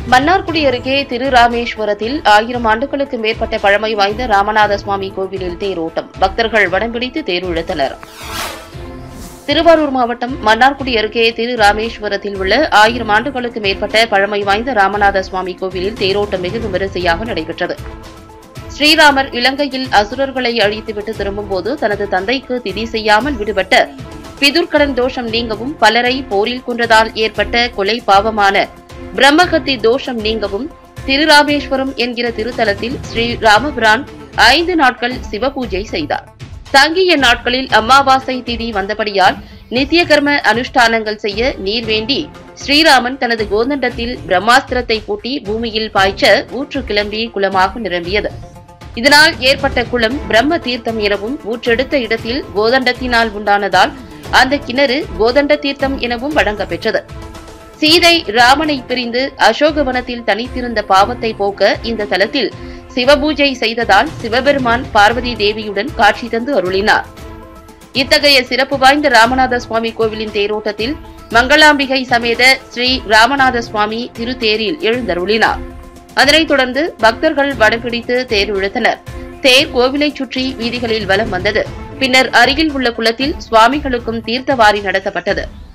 மன்னார்குடி அருகே திருராமேஸ்வரத்தில் ஆயிரம் ஆண்டுகளுக்கு மேற்பட்ட பழமை வாய்ந்த ராமநாத சுவாமி கோவிலில் தேரோட்டம் பக்தர்கள் வடம் பிடித்து தேர் இழுத்தனர் திருவாரூர் மாவட்டம் மன்னார்குடி அருகே திரு ராமேஸ்வரத்தில் உள்ள ஆயிரம் ஆண்டுகளுக்கு மேற்பட்ட பழமை வாய்ந்த ராமநாத சுவாமி கோவிலில் தேரோட்டம் வெகு விமரிசையாக நடைபெற்றது ஸ்ரீராமர் இலங்கையில் அசுரர்களை அழித்துவிட்டு திரும்பும்போது தனது தந்தைக்கு திதி செய்யாமல் விடுபட்ட பிதுர்க்கடன் தோஷம் நீங்கவும் பலரை போரில் கொன்றதால் ஏற்பட்ட கொலை பாவமான பிரம்மகத்தி தோஷம் நீங்கவும் திருராமேஸ்வரம் என்கிற திருத்தலத்தில் ஸ்ரீ ராமபிரான் ஐந்து நாட்கள் சிவபூஜை செய்தார் தங்கிய நாட்களில் அமாவாசை திதி வந்தபடியால் நித்திய கர்ம அனுஷ்டானங்கள் செய்ய நீர் வேண்டி ஸ்ரீராமன் தனது கோதண்டத்தில் பிரம்மாஸ்திரத்தை பூட்டி பூமியில் பாய்ச்ச ஊற்று கிளம்பி குளமாக நிரம்பியது இதனால் ஏற்பட்ட குளம் பிரம்ம தீர்த்தம் எனவும் ஊற்றெடுத்த இடத்தில் கோதண்டத்தினால் உண்டானதால் அந்த கிணறு கோதண்ட தீர்த்தம் எனவும் வழங்கப் பெற்றது சீதை ராமனை பிரிந்து அசோகவனத்தில் தனித்திருந்த பாவத்தை போக்க இந்த தலத்தில் சிவபூஜை செய்ததால் சிவபெருமான் பார்வதி தேவியுடன் காட்சி தந்து அருளினார் இத்தகைய சிறப்பு வாய்ந்த ராமநாத சுவாமி கோவிலின் தேரோட்டத்தில் மங்களாம்பிகை சமேத ஸ்ரீ ராமநாத சுவாமி திருத்தேரில் எழுந்தருளினார் அதனைத் தொடர்ந்து பக்தர்கள் வடம்பிடித்து தேர் இழுத்தனர் தேர் கோவிலைச் சுற்றி வீதிகளில் வலம் வந்தது பின்னர் அருகில் உள்ள குளத்தில் சுவாமிகளுக்கும் தீர்த்தவாரி நடத்தப்பட்டது